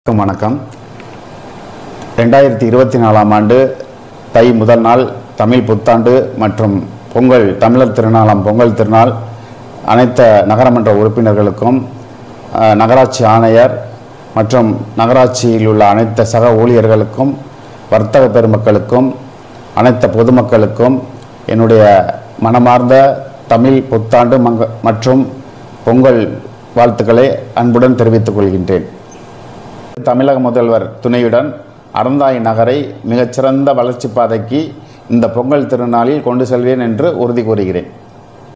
வணக்கம் வணக்கம் ரெண்டாயிரத்தி இருபத்தி நாலாம் ஆண்டு தை முதல் நாள் தமிழ் புத்தாண்டு மற்றும் பொங்கல் தமிழர் திருநாளாம் பொங்கல் திருநாள் அனைத்த நகரமன்ற உறுப்பினர்களுக்கும் அஹ், நகராட்சி ஆணையர் மற்றும் நகராட்சியில் உள்ள அனைத்து சக ஊழியர்களுக்கும் வர்த்தக பெருமக்களுக்கும் அனைத்து பொதுமக்களுக்கும் என்னுடைய மனமார்ந்த தமிழ் புத்தாண்டு மங்க மற்றும் பொங்கல் வாழ்த்துக்களை அன்புடன் தெரிவித்துக் கொள்கின்றேன் தமிழக முதல்வர் துணையுடன் அறந்தாய் நகரை மிகச்சிறந்த வளர்ச்சி பாதைக்கு இந்த பொங்கல் திருநாளில் கொண்டு செல்வேன் என்று உறுதி கூறுகிறேன்